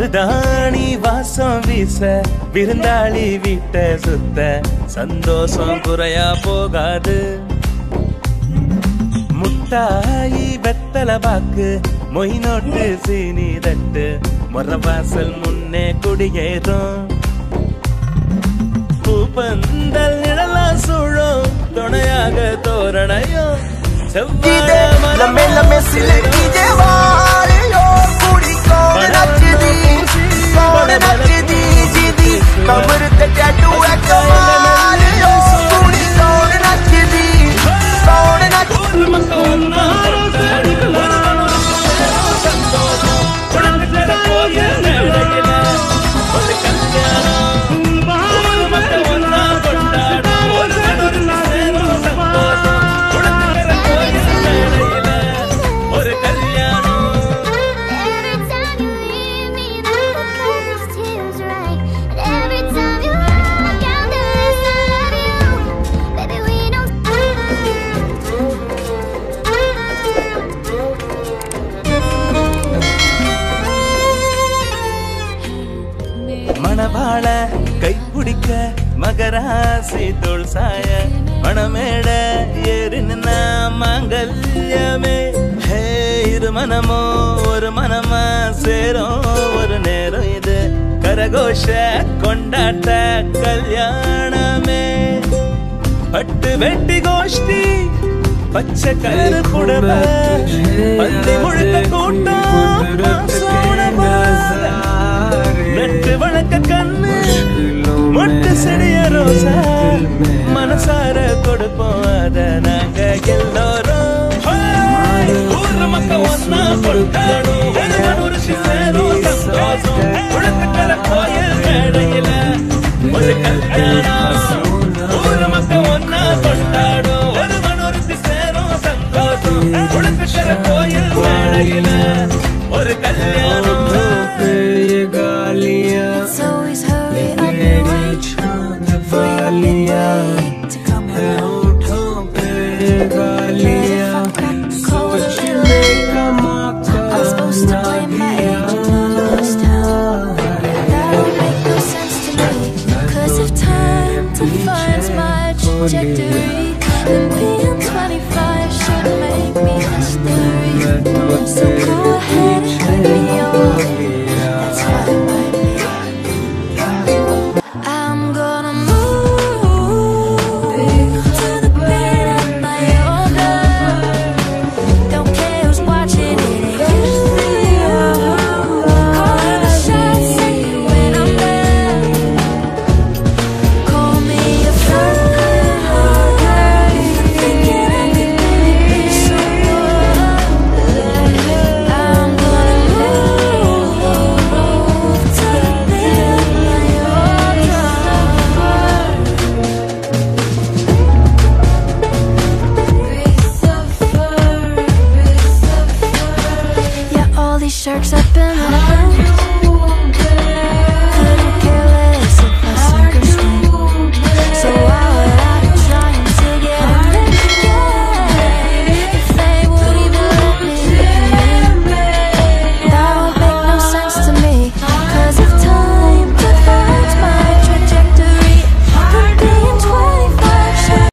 மருதாணி வாசம் வீச விருந்தாளி வீட்ட சுத்த சந்தோஷம் குறையா போகாது முட்டாயி வெத்தல பாக்கு மொய் நோட்டு சீனி தட்டு முற வாசல் முன்னே குடியேறும் பூப்பந்தல் நிழலா சூழும் துணையாக தோரணையும் Gide, lame lame silki jewariyo Kudi kaun nachdi, kaun nachdi jidi Kamar te tattoo hai kamariyo Kudi kaun nachdi, kaun nachdi ஒரு கல்யாணம் Every time you leave me, that the first feels right. And every time you walk out the list, I love you. Baby, we don't. மணவாள கைப்பிடிக்க மகராசி தோள் சாய மணமேட ஏறி நின்ன மாங்கல்யமே ஹே இரு மனமோ ஒரு மனமா சேரும் ஒரு நேரம் இது கரகோஷ கொண்டாட்ட கல்யாணமே பட்டு வெட்டி கோஷ்டி பச்சை கரு புடவ பந்தி முழுக்க கூட்டம் பாசோட பாத. நட்டு வழக்க கண்ணு மொட்டு செடிய ரோசா மனசார கொடுப்போம் அத நாங்க எல்லோரும் ஹோய்! ஊர் மக்க ஒன்னா கொண்டாடும் ஒரு மனுஷி சேரும் சந்தோஷம் உழக்கட்டல கோயில் மேடையில ஒரு கல்யாணம் ஊர் மக்க ஒன்னா கொண்டாடும் ஒரு மனுஷி சேரும் சந்தோஷம் உழக்கட்டல கோயில் மேடையில ஒரு கல்யாணம் It's always hurry up and wait for your midnight to come around. If I crack the code a little late, I'm supposed to blame my age and not lose town. That don't make no sense to me. Cause if time defines my trajectory, then being 25 should make me history. So go ahead and take me on.